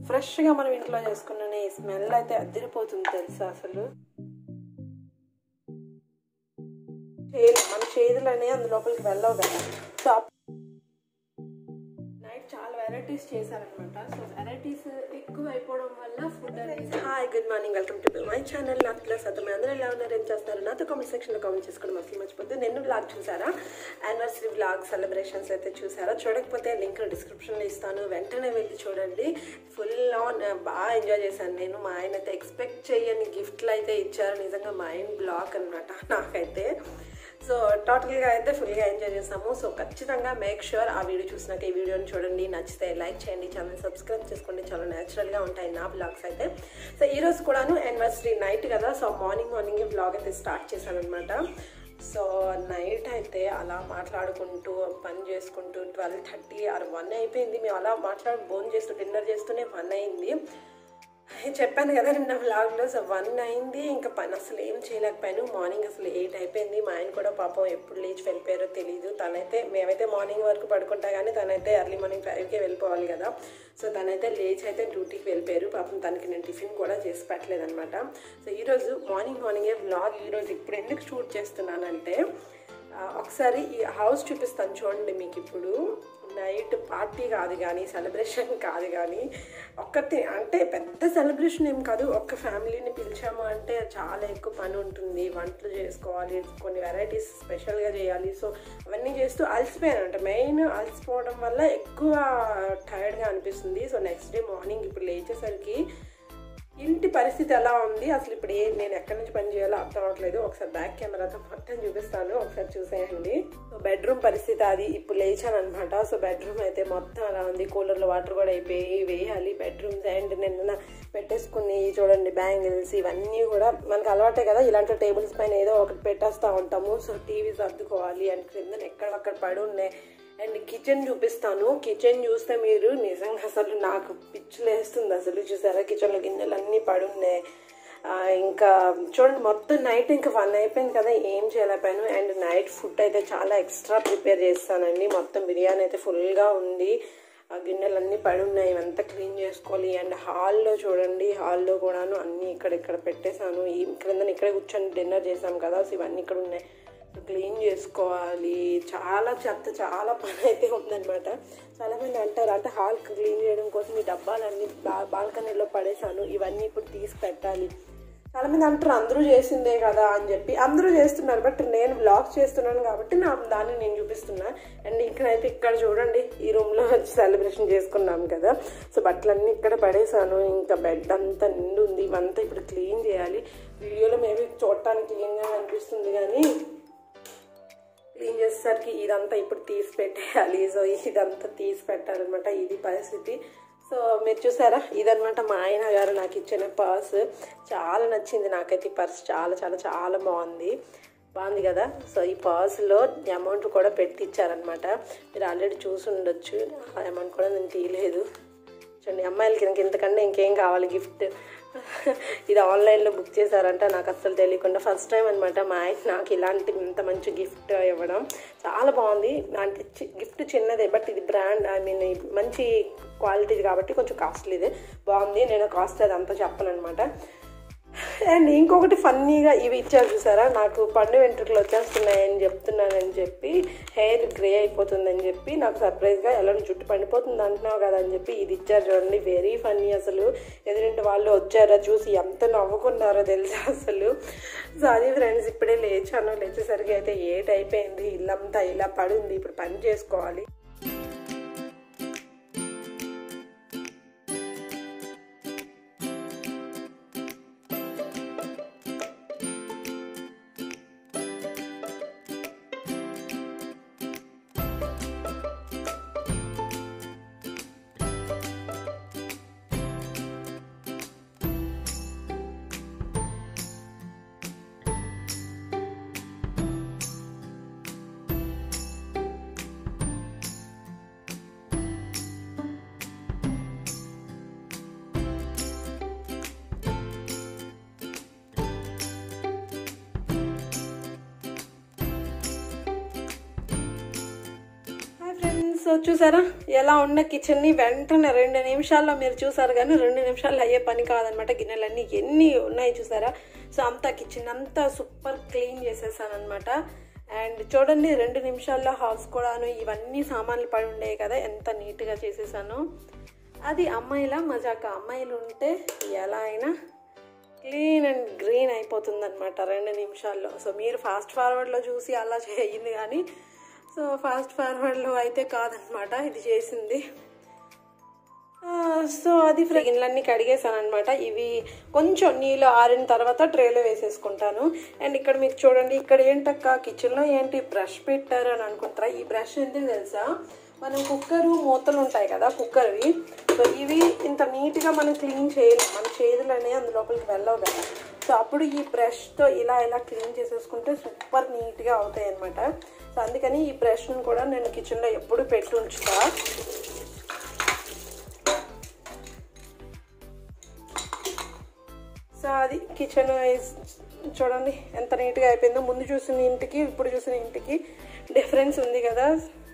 ఫ్రెష్గా మనం ఇంట్లో చేసుకున్న ఈ స్మెల్ అయితే అదిరిపోతుంది తెలుసా అసలు చేదు మన చేదులు అనేవి అందు లోపలికి వెళ్ళవు కదా సో నైట్ చాలా వెరైటీస్ చేశారనమాట సో వెరైటీస్ ఎక్కువ అయిపోవడం వల్ల ఫుడ్ అనేది hi good morning welcome to my channel not plus అతను అందరూ ఎలా ఉన్నారు ఏం చేస్తున్నారు నాతో కామెంట్ సెక్షన్లో కామెంట్ చేసుకోవడం అసలు మర్చిపోతే నేను బ్లాగ్ చూసారా యానివర్సరీ బ్లాగ్ సెలబ్రేషన్స్ అయితే చూసారా చూడకపోతే లింక్ డిస్క్రిప్షన్లో ఇస్తాను వెంటనే వెళ్ళి చూడండి ఫుల్ ఆన్ బాగా ఎంజాయ్ చేశాను నేను మా ఆయన అయితే ఎక్స్పెక్ట్ చేయని గిఫ్ట్లు అయితే ఇచ్చారు నిజంగా మైండ్ బ్లాక్ అనమాట నాకైతే సో టోటల్గా అయితే ఫుల్గా ఎంజాయ్ చేసాము సో ఖచ్చితంగా మేక్ షూర్ ఆ వీడియో చూసినాక ఈ వీడియోని చూడండి నచ్చితే లైక్ చేయండి ఛానల్ సబ్స్క్రైబ్ చేసుకోండి చాలా న్యాచురల్గా ఉంటాయి నా బ్లాగ్స్ అయితే సో ఈ రోజు కూడాను యానివర్సరీ నైట్ కదా సో మార్నింగ్ మార్నింగ్ బ్లాగ్ అయితే స్టార్ట్ చేశాను అనమాట సో నైట్ అయితే అలా మాట్లాడుకుంటూ పని చేసుకుంటూ ట్వెల్వ్ థర్టీ ఆర్ వన్ అయిపోయింది మేము అలా మాట్లాడి భోజనం చేస్తూ డిన్నర్ చేస్తూనే వన్ అయింది చెప్పాను కదా నిన్న వ్లాగ్లో సో వన్ అయింది ఇంకా పని అసలు ఏం చేయలేకపోయాను మార్నింగ్ అసలు ఎయిట్ అయిపోయింది మా ఆయన కూడా పాపం ఎప్పుడు లేచి వెళ్ళిపోయారో తెలియదు తనైతే మేమైతే మార్నింగ్ వరకు పడుకుంటా కానీ తనైతే ఎర్లీ మార్నింగ్ ఫైవ్కే వెళ్ళిపోవాలి కదా సో తనైతే లేచి అయితే డ్యూటీకి వెళ్ళిపోయారు పాపం తనకి నేను టిఫిన్ కూడా చేసి పెట్టలేదనమాట సో ఈరోజు మార్నింగ్ మార్నింగే వ్లాగ్ ఈరోజు ఇప్పుడు ఎందుకు షూట్ చేస్తున్నానంటే ఒకసారి ఈ హౌస్ చూపిస్తాను చూడండి మీకు ఇప్పుడు నైట్ పార్టీ కాదు కానీ సెలబ్రేషన్ కాదు కానీ ఒక్కటి అంటే పెద్ద సెలబ్రేషన్ ఏం కాదు ఒక్క ఫ్యామిలీని పిలిచాము అంటే చాలా ఎక్కువ పని ఉంటుంది వంటలు చేసుకోవాలి కొన్ని వెరైటీస్ స్పెషల్గా చేయాలి సో అవన్నీ చేస్తూ అలసిపోయాను అంటే మెయిన్ అలసిపోవడం వల్ల ఎక్కువ టైర్డ్గా అనిపిస్తుంది సో నెక్స్ట్ డే మార్నింగ్ ఇప్పుడు లేచేసరికి ఇంటి పరిస్థితి ఎలా ఉంది అసలు ఇప్పుడు ఏ నేను ఎక్కడి నుంచి పని చేయాలో అర్థం అవట్లేదు ఒకసారి బ్యాక్ కెమెరాతో మొత్తం చూపిస్తాను ఒకసారి చూసేయండి సో బెడ్రూమ్ పరిస్థితి అది ఇప్పుడు లేచాను అనమాట సో బెడ్రూమ్ అయితే మొత్తం అలా ఉంది కూలర్లో వాటర్ కూడా అయిపోయి వేయాలి బెడ్రూమ్స్ అండ్ నిన్న పెట్టేసుకుని చూడండి బ్యాంగిల్స్ ఇవన్నీ కూడా మనకు అలవాటే కదా ఇలాంటి టేబుల్స్ పైన ఏదో ఒకటి పెట్టేస్తూ ఉంటాము సో టీవీ సర్దుకోవాలి అండ్ క్రింద ఎక్కడక్కడ పడి ఉన్నాయి అండ్ కిచెన్ చూపిస్తాను కిచెన్ చూస్తే మీరు నిజంగా అసలు నాకు పిచ్చులేస్తుంది అసలు చూసారా కిచెన్లో గిన్నెలు అన్నీ పడున్నాయి ఇంకా చూడండి మొత్తం నైట్ ఇంకా వన్ అయిపోయింది కదా ఏం చేయలేకపోయాను అండ్ నైట్ ఫుడ్ అయితే చాలా ఎక్స్ట్రా ప్రిపేర్ చేస్తానండి మొత్తం బిర్యానీ అయితే ఫుల్గా ఉంది ఆ గిన్నెలన్నీ పడి ఉన్నాయి ఇవంతా క్లీన్ చేసుకోవాలి అండ్ హాల్లో చూడండి హాల్లో కూడాను అన్నీ ఇక్కడ ఇక్కడ పెట్టేశాను ఈ క్రింద ఇక్కడే కూర్చొని డిన్నర్ చేసాం కదా సో ఇవన్నీ ఇక్కడ ఉన్నాయి క్లీన్ చేసుకోవాలి చాలా చెత్త చాలా పని అయితే ఉందన్నమాట చాలామంది అంటారు అంటే హాల్ క్లీన్ చేయడం కోసం ఈ డబ్బాలన్నీ బా బాల్కనీలో పడేశాను ఇవన్నీ ఇప్పుడు తీసి పెట్టాలి చాలామంది అంటారు అందరూ చేసిందే కదా అని చెప్పి అందరూ చేస్తున్నారు బట్ నేను బ్లాగ్ చేస్తున్నాను కాబట్టి నా దాన్ని నేను చూపిస్తున్నా అండ్ ఇక్కడైతే ఇక్కడ చూడండి ఈ రూమ్లో సెలబ్రేషన్ చేసుకున్నాం కదా సో బట్టలన్నీ ఇక్కడ పడేసాను ఇంకా బెడ్ అంతా నిండు ఉంది ఇవంతా ఇప్పుడు క్లీన్ చేయాలి వీడియోలో మేబీ చూడటానికి క్లీన్గా అనిపిస్తుంది కానీ క్లీన్ చేసేసరికి ఇదంతా ఇప్పుడు తీసి పెట్టేయాలి సో ఇదంతా తీసి పెట్టాలన్నమాట ఇది పరిస్థితి సో మీరు చూసారా ఇదనమాట మా ఆయన గారు నాకు ఇచ్చిన పర్స్ చాలా నచ్చింది నాకైతే ఈ పర్స్ చాలా చాలా చాలా బాగుంది బాగుంది కదా సో ఈ పర్స్లో అమౌంట్ కూడా పెట్టి ఇచ్చారనమాట మీరు ఆల్రెడీ చూసి ఉండొచ్చు ఆ అమౌంట్ కూడా నేను తీయలేదు చూడండి అమ్మాయిలకి ఇంక ఇంతకన్నా ఇంకేం కావాలి గిఫ్ట్ ఇది ఆన్లైన్లో బుక్ చేశారంట నాకు అస్సలు తెలియకుండా ఫస్ట్ టైం అనమాట మా ఆయన నాకు ఇలాంటి ఇంత మంచి గిఫ్ట్ ఇవ్వడం చాలా బాగుంది అంటే గిఫ్ట్ చిన్నదే బట్ ఇది బ్రాండ్ ఐ మీన్ మంచి క్వాలిటీది కాబట్టి కొంచెం కాస్ట్లీదే బాగుంది నేను కాస్ట్ అదంతా చెప్పను అనమాట అండ్ ఇంకొకటి ఫన్నీగా ఇవి ఇచ్చారు చూసారా నాకు పండు వెంట్రుకలు వచ్చేస్తున్నాయని చెప్తున్నానని చెప్పి హెయిర్ గ్రే అయిపోతుందని చెప్పి నాకు సర్ప్రైజ్గా ఎలా జుట్టు పండిపోతుంది అంటున్నావు కదా అని చెప్పి ఇది ఇచ్చారు చూడండి వెరీ ఫన్నీ అసలు ఎదురింటి వాళ్ళు వచ్చారా చూసి ఎంత నవ్వుకున్నారో తెలుసా అసలు సో అది ఫ్రెండ్స్ ఇప్పుడే లేచాను లేచేసరికి అయితే ఏట్ అయిపోయింది ఇల్లంతా ఇలా పడింది ఇప్పుడు పని చేసుకోవాలి సో చూసారా ఎలా ఉన్న కిచెన్ని వెంటనే రెండు నిమిషాల్లో మీరు చూసారు కానీ రెండు నిమిషాల్లో అయ్యే పని కాదనమాట గిన్నెలన్నీ ఎన్ని ఉన్నాయి చూసారా సో అంతా కిచెన్ అంతా సూపర్ క్లీన్ చేసేసాను అనమాట అండ్ చూడండి రెండు నిమిషాల్లో హౌస్ కూడాను ఇవన్నీ సామాన్లు పడి ఉండేవి కదా ఎంత నీట్గా చేసేసాను అది అమ్మాయిల మజాక అమ్మాయిలు ఉంటే ఎలా అయినా క్లీన్ అండ్ గ్రీన్ అయిపోతుంది అనమాట రెండు నిమిషాల్లో సో మీరు ఫాస్ట్ ఫార్వర్డ్లో చూసి అలా చేయింది కానీ సో ఫాస్ట్ ఫార్వర్డ్లో అయితే కాదనమాట ఇది చేసింది ఆ, సో అది గిన్నెలన్నీ కడిగేసాను అనమాట ఇవి కొంచెం నీళ్ళు ఆరిన తర్వాత ట్రేలో వేసేసుకుంటాను అండ్ ఇక్కడ మీరు చూడండి ఇక్కడ ఏంటక్క కిచెన్లో ఏంటి బ్రష్ పెట్టారు అని అనుకుంటారా ఈ బ్రష్ ఎందుకు తెలుసా మనం కుక్కరు మూతలు ఉంటాయి కదా కుక్కర్వి సో ఇవి ఇంత నీట్గా మనం క్లీన్ చేయలేం మన చేతులు అనేవి అందు లోపలికి వెళ్ళవు కదా సో అప్పుడు ఈ బ్రష్తో ఇలా ఇలా క్లీన్ చేసేసుకుంటే సూపర్ నీట్గా అవుతాయి అనమాట సో అందుకని ఈ బ్రష్ను కూడా నేను కిచెన్లో ఎప్పుడు పెట్టి ఉంచుతా సో అది కిచెన్ చూడండి ఎంత నీట్గా అయిపోయిందో ముందు చూసిన ఇంటికి ఇప్పుడు చూసిన ఇంటికి డిఫరెన్స్ ఉంది కదా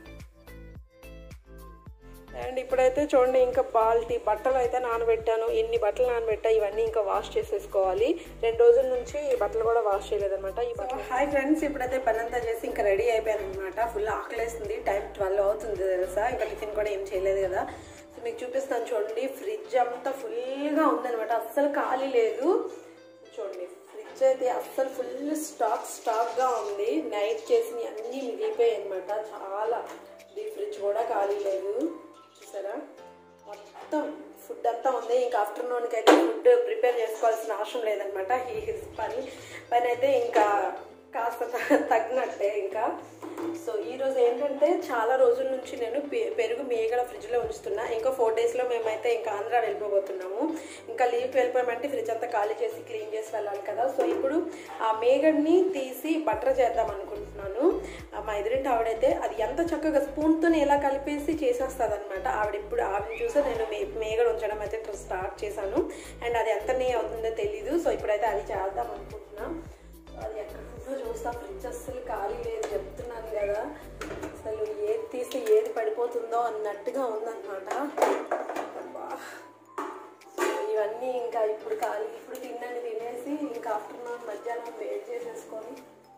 అండ్ ఇప్పుడైతే చూడండి ఇంకా బాల్టీ బట్టలు అయితే నానబెట్టాను ఎన్ని బట్టలు నానబెట్టా ఇవన్నీ ఇంకా వాష్ చేసేసుకోవాలి రెండు రోజుల నుంచి ఈ బట్టలు కూడా వాష్ చేయలేదన్నమాట ఈ బట్టలు హాయ్ ఫ్రెండ్స్ ఇప్పుడైతే పని అంతా చేసి ఇంకా రెడీ అయిపోయాను అనమాట ఫుల్ ఆకలేస్తుంది టైం ట్వెల్వ్ అవుతుంది తెలుసా ఇంకా టిఫిన్ కూడా ఏం చేయలేదు కదా సో మీకు చూపిస్తాను చూడండి ఫ్రిడ్జ్ అంతా ఫుల్గా ఉందన్నమాట అస్సలు ఖాళీ లేదు చూడండి ఫ్రిడ్జ్ అయితే అస్సలు ఫుల్ స్టాక్ స్టాక్గా ఉంది నైట్ చేసి అన్నీ మిగిలిపోయాయి అనమాట చాలా ఈ ఫ్రిడ్జ్ కూడా ఖాళీ లేదు చూసారా మొత్తం ఫుడ్ అంతా ఉంది ఇంకా ఆఫ్టర్నూన్కి అయితే ఫుడ్ ప్రిపేర్ చేసుకోవాల్సిన అవసరం లేదనమాట ఈ పని పని అయితే ఇంకా కాస్త త- తగ్గినట్టే ఇంకా సో ఈ రోజు ఏంటంటే చాలా రోజుల నుంచి నేను పె- పెరుగు మేగడ ఫ్రిడ్జ్లో ఉంచుతున్నా ఇంకా ఫోర్ డేస్లో మేమైతే ఇంకా ఆంధ్ర వెళ్ళిపోబోతున్నాము ఇంకా లీవ్కి వెళ్ళిపోయామంటే ఫ్రిడ్జ్ అంతా ఖాళీ చేసి క్లీన్ చేసి వెళ్ళాలి కదా సో ఇప్పుడు ఆ మేగడ్ని తీసి బటర్ చేద్దాం అనుకుంటున్నాను ఆ మా ఎదురింటి ఆవిడైతే అది ఎంత చక్కగా స్పూన్తో ఎలా కలిపేసి చేసేస్తుంది అనమాట ఆవిడ ఇప్పుడు ఆవిడని చూసి నేను మే మేగడ ఉంచడం అయితే స్టార్ట్ చేశాను అండ్ అది ఎంత నెయ్యి అవుతుందో తెలీదు సో ఇప్పుడైతే అది చేద్దాం అనుకుంటున్నాం అది ఎక్కడ ఉందో చూస్తా ఫ్రిడ్జ్ అస్సలు ఖాళీ లేదు చెప్తున్నాను కదా అసలు ఏది తీస్తే ఏది పడిపోతుందో అన్నట్టుగా ఉందన్నమాట అబ్బా. సో ఇవన్నీ ఇంకా ఇప్పుడు ఖాళీ ఇప్పుడు తిన్నని తినేసి ఇంకా ఆఫ్టర్నూన్ మధ్యాహ్నం వేడి చేసేసుకొని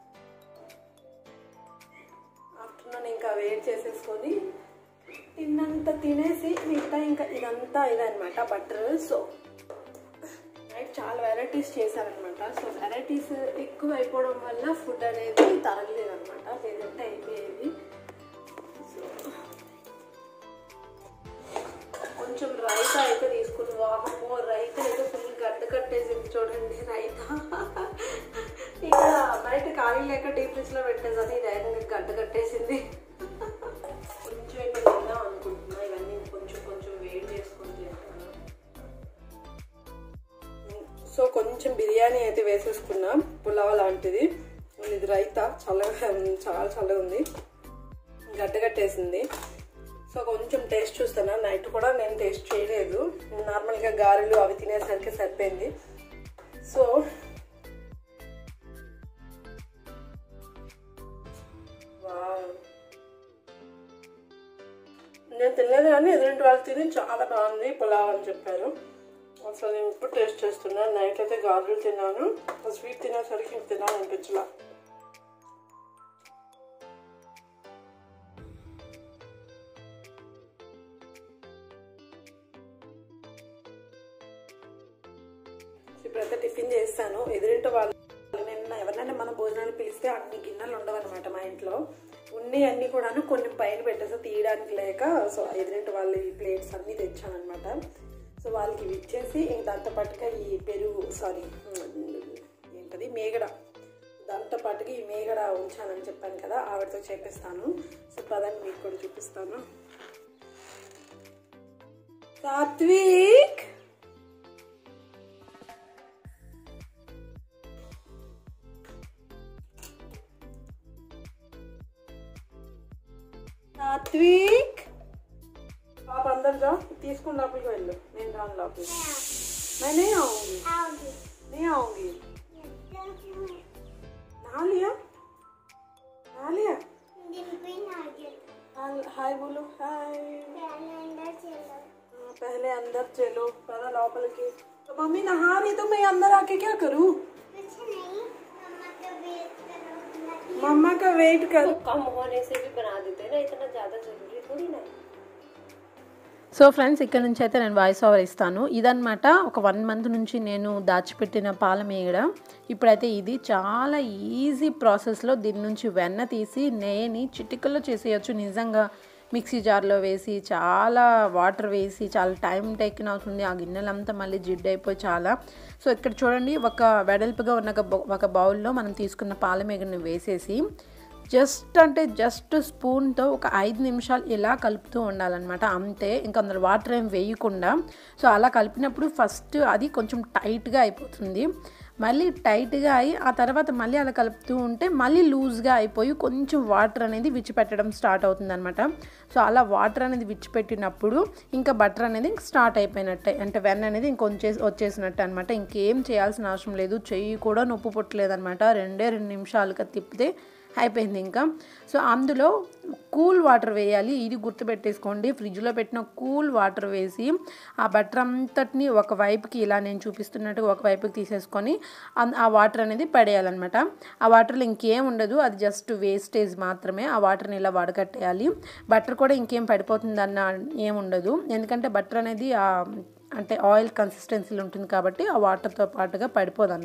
ఆఫ్టర్నూన్ ఇంకా వేడి చేసేసుకొని తిన్నంత తినేసి మిగతా ఇంకా ఇదంతా ఇదనమాట బటర్ సో నైట్ చాలా వెరైటీస్ చేశారనమాట సో వెరైటీస్ ఎక్కువ అయిపోవడం వల్ల ఫుడ్ అనేది తరగలేదు అనమాట లేదంటే అయిపోయేది సో కొంచెం రైతా అయితే తీసుకుని వాహమో రైతా అయితే ఫుల్ గడ్డ కట్టేసింది చూడండి రైతా ఇక్కడ బయట ఖాళీ లేక డీప్ ఫ్రిడ్జ్ లో పెట్టేసరి ఇది ఏకంగా గడ్డ కట్టేసింది కొంచెం అయితే తిందాం అనుకుంటున్నా ఇవన్నీ కొంచెం కొంచెం వేడి చేసుకొని తింటాను సో కొంచెం బిర్యానీ అయితే వేసేసుకున్నాం పులావ్ లాంటిది ఇది రైతా చల్లగా చాలా చల్లగా ఉంది గడ్డ కట్టేసింది సో కొంచెం టేస్ట్ చూస్తాను నైట్ కూడా నేను టేస్ట్ చేయలేదు నార్మల్గా గారెలు అవి తినేసరికి సరిపోయింది సో వావ్. నేను తినలేదు కానీ ఎదురింటి వాళ్ళు తిని చాలా బాగుంది పులావ్ అని చెప్పారు అసలు నేను ఇప్పుడు టేస్ట్ చేస్తున్నాను నైట్ అయితే గాజులు తిన్నాను స్వీట్ తినేసరికి ఇంక తినాలనిపించలా ఇప్పుడైతే టిఫిన్ చేస్తాను ఎదురింటి వాళ్ళు నిన్న ఎవరినైనా మన భోజనాలు పిలిస్తే అన్ని గిన్నెలు ఉండవన్నమాట మా ఇంట్లో ఉన్ని అన్ని కూడాను కొన్ని పైన పెట్టేసి తీయడానికి లేక సో ఎదురింటి వాళ్ళ ఈ ప్లేట్స్ అన్నీ తెచ్చానమాట సో వాళ్ళకి ఇవి ఇచ్చేసి ఇంక దాంతో పాటుగా ఈ పెరుగు సారీ ఏంటది మేగడ దాంతో పాటుగా ఈ మేగడ ఉంచానని చెప్పాను కదా ఆవిడతో చేపిస్తాను సో పదండి మీకు కూడా చూపిస్తాను సాత్విక్ సాత్విక్ పాప అందరు जा తీసుకుని లోపలికి వెళ్ళు నేను రాను లోపలికి मैं नहीं आऊंगी नहीं आऊंगी नहा लिया नहा लिया हाय हाय बोलो हाय चले अंदर चलो पहला लोपल की तो मम्मी नहा रही तो मैं अंदर आके क्या करूँ कुछ नहीं मम्मा का वेट करो मम्मा का वेट कर कम होने से भी बना देते हैं ना इतना ज़्यादा ज़रूरी थोड़ी ना है సో ఫ్రెండ్స్ ఇక్కడ నుంచి అయితే నేను వాయిస్ ఓవర్ ఇస్తాను ఇదనమాట ఒక వన్ మంత్ నుంచి నేను దాచిపెట్టిన పాల మీగడ ఇప్పుడైతే ఇది చాలా ఈజీ ప్రాసెస్లో దీని నుంచి వెన్న తీసి నెయ్యిని చిటికల్లో చేసేయచ్చు నిజంగా మిక్సీ జార్లో వేసి చాలా వాటర్ వేసి చాలా టైం టేకిన్ అవుతుంది ఆ గిన్నెలంతా మళ్ళీ జిడ్డు అయిపోయి చాలా సో ఇక్కడ చూడండి ఒక వెడల్పుగా ఉన్న ఒక బౌ- ఒక బౌల్లో మనం తీసుకున్న పాల మీగడని వేసేసి జస్ట్ అంటే జస్ట్ స్పూన్తో ఒక ఐదు నిమిషాలు ఇలా కలుపుతూ ఉండాలన్నమాట అంతే ఇంకా అందులో వాటర్ ఏం వేయకుండా సో అలా కలిపినప్పుడు ఫస్ట్ అది కొంచెం టైట్గా అయిపోతుంది మళ్ళీ టైట్గా అయి ఆ తర్వాత మళ్ళీ అలా కలుపుతూ ఉంటే మళ్ళీ లూజ్గా అయిపోయి కొంచెం వాటర్ అనేది విడిచిపెట్టడం స్టార్ట్ అవుతుంది సో అలా వాటర్ అనేది విడిచిపెట్టినప్పుడు ఇంకా బటర్ అనేది స్టార్ట్ అయిపోయినట్టే అంటే వెన్న అనేది ఇంకొంచే వచ్చేసినట్టు అనమాట ఇంకేం చేయాల్సిన అవసరం లేదు చెయ్యి కూడా నొప్పు పుట్టలేదు అనమాట రెండే రెండు నిమిషాలుగా తిప్పితే అయిపోయింది ఇంకా సో అందులో కూల్ వాటర్ వేయాలి ఇది గుర్తుపెట్టేసుకోండి ఫ్రిడ్జ్లో పెట్టిన కూల్ వాటర్ వేసి ఆ బటర్ అంతటిని ఒక వైపుకి ఇలా నేను చూపిస్తున్నట్టుగా ఒక వైపుకి తీసేసుకొని అన్- ఆ వాటర్ అనేది పడేయాలన్నమాట ఆ వాటర్లో ఇంకేం ఉండదు అది జస్ట్ వేస్టేజ్ మాత్రమే ఆ వాటర్ని ఇలా వడకట్టేయాలి బటర్ కూడా ఇంకేం పడిపోతుందన్న ఏం ఉండదు ఎందుకంటే బటర్ అనేది ఆ అంటే ఆయిల్ కన్సిస్టెన్సీలో ఉంటుంది కాబట్టి ఆ వాటర్తో పాటుగా పడిపోదు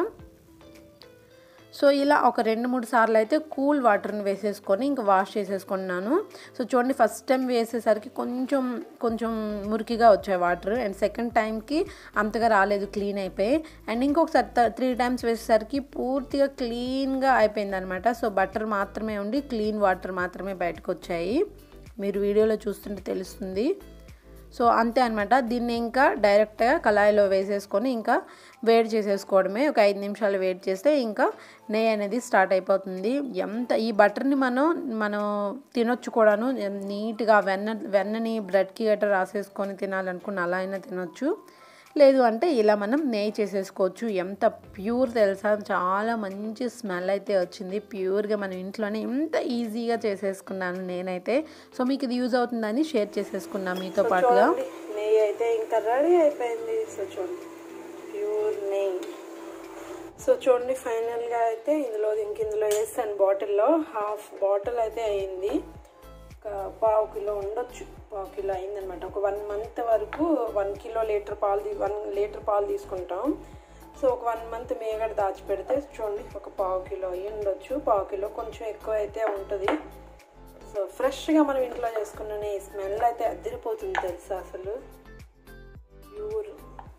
సో ఇలా ఒక రెండు మూడు సార్లు అయితే కూల్ వాటర్ని వేసేసుకొని ఇంకా వాష్ చేసేసుకున్నాను సో చూడండి ఫస్ట్ టైం వేసేసరికి కొంచెం కొంచెం మురికిగా వచ్చాయి వాటర్ అండ్ సెకండ్ టైంకి అంతగా రాలేదు క్లీన్ అయిపోయి అండ్ ఇంకొకసారి త్రీ టైమ్స్ వేసేసరికి పూర్తిగా క్లీన్గా అయిపోయింది అనమాట సో బటర్ మాత్రమే ఉండి క్లీన్ వాటర్ మాత్రమే బయటకు వచ్చాయి మీరు వీడియోలో చూస్తుంటే తెలుస్తుంది సో అంతే అనమాట దీన్ని ఇంకా డైరెక్ట్గా కళాయిలో వేసేసుకొని ఇంకా వేడి చేసేసుకోవడమే ఒక ఐదు నిమిషాలు వేడి చేస్తే ఇంకా నెయ్యి అనేది స్టార్ట్ అయిపోతుంది ఎంత ఈ బటర్ని మనం మనం తినొచ్చు కూడాను ఎం- నీట్గా వెన్న వెన్నని బ్రెడ్కి గట్రా రాసేసుకొని తినాలనుకున్న అలా అయినా తినొచ్చు లేదు అంటే ఇలా మనం నెయ్యి చేసేసుకోవచ్చు ఎంత ప్యూర్ తెలుసా చాలా మంచి స్మెల్ అయితే వచ్చింది ప్యూర్గా మనం ఇంట్లోనే ఎంత ఈజీగా చేసేసుకున్నాను నేనైతే సో మీకు ఇది యూజ్ అవుతుందని షేర్ చేసేసుకున్నాను మీతో పాటుగా చూడండి నెయ్యి అయితే ఇంకా రెడీ అయిపోయింది సో చూడండి ప్యూర్ నెయ్యి సో చూడండి ఫైనల్గా అయితే ఇందులో ఇంక ఇందులో వేసాను బాటిల్లో హాఫ్ బాటిల్ అయితే అయింది ఒక పావు కిలో ఉండొచ్చు పావు కిలో అయిందనమాట ఒక వన్ మంత్ వరకు వన్ కిలో లీటర్ పాలు తీ- వన్ లీటర్ పాలు తీసుకుంటాం సో ఒక వన్ మంత్ మేగడ దాచిపెడితే చూడండి ఒక పావు కిలో అయ్యి ఉండొచ్చు పావు కిలో కొంచెం ఎక్కువ అయితే ఉంటుంది సో ఫ్రెష్గా మనం ఇంట్లో చేసుకున్న ఈ స్మెల్ అయితే అదిరిపోతుంది తెలుసా అసలు ప్యూర్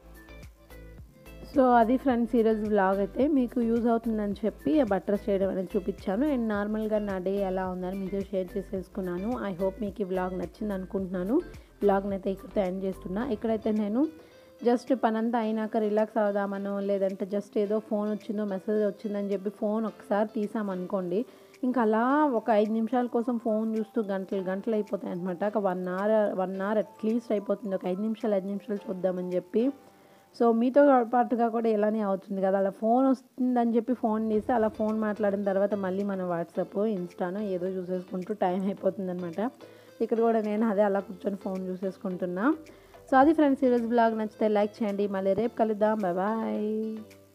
సో అది ఫ్రెండ్స్ ఈరోజు వ్లాగ్ అయితే మీకు యూజ్ అవుతుందని చెప్పి బటర్ చేయడం అనేది చూపించాను అండ్ నార్మల్గా నా డే ఎలా ఉందని మీతో షేర్ చేసేసుకున్నాను ఐ హోప్ మీకు ఈ వ్లాగ్ నచ్చింది అనుకుంటున్నాను వ్లాగ్ని అయితే ఇక్కడితో ఎండ్ చేస్తున్నా ఇక్కడైతే నేను జస్ట్ పనంతా అయినాక రిలాక్స్ అవుదామనో లేదంటే జస్ట్ ఏదో ఫోన్ వచ్చిందో మెసేజ్ వచ్చిందని చెప్పి ఫోన్ ఒకసారి తీసామనుకోండి ఇంకా అలా ఒక ఐదు నిమిషాల కోసం ఫోన్ చూస్తూ గంటలు గంటలు అయిపోతాయి అనమాట ఒక one hour one hour at least అయిపోతుంది ఒక ఐదు నిమిషాలు ఐదు నిమిషాలు చూద్దామని చెప్పి సో మీతో పాటుగా కూడా ఇలానే అవుతుంది కదా అలా ఫోన్ వస్తుందని చెప్పి ఫోన్ తీస్తే అలా ఫోన్ మాట్లాడిన తర్వాత మళ్ళీ మన వాట్సాప్ ఇన్స్టానో ఏదో చూసేసుకుంటూ టైం అయిపోతుంది అనమాట ఇక్కడ కూడా నేను అదే అలా కూర్చొని ఫోన్ చూసేసుకుంటున్నా సో అది ఫ్రెండ్స్ ఈరోజు బ్లాగ్ నచ్చితే లైక్ చేయండి మళ్ళీ రేపు కలుద్దాం బాయ్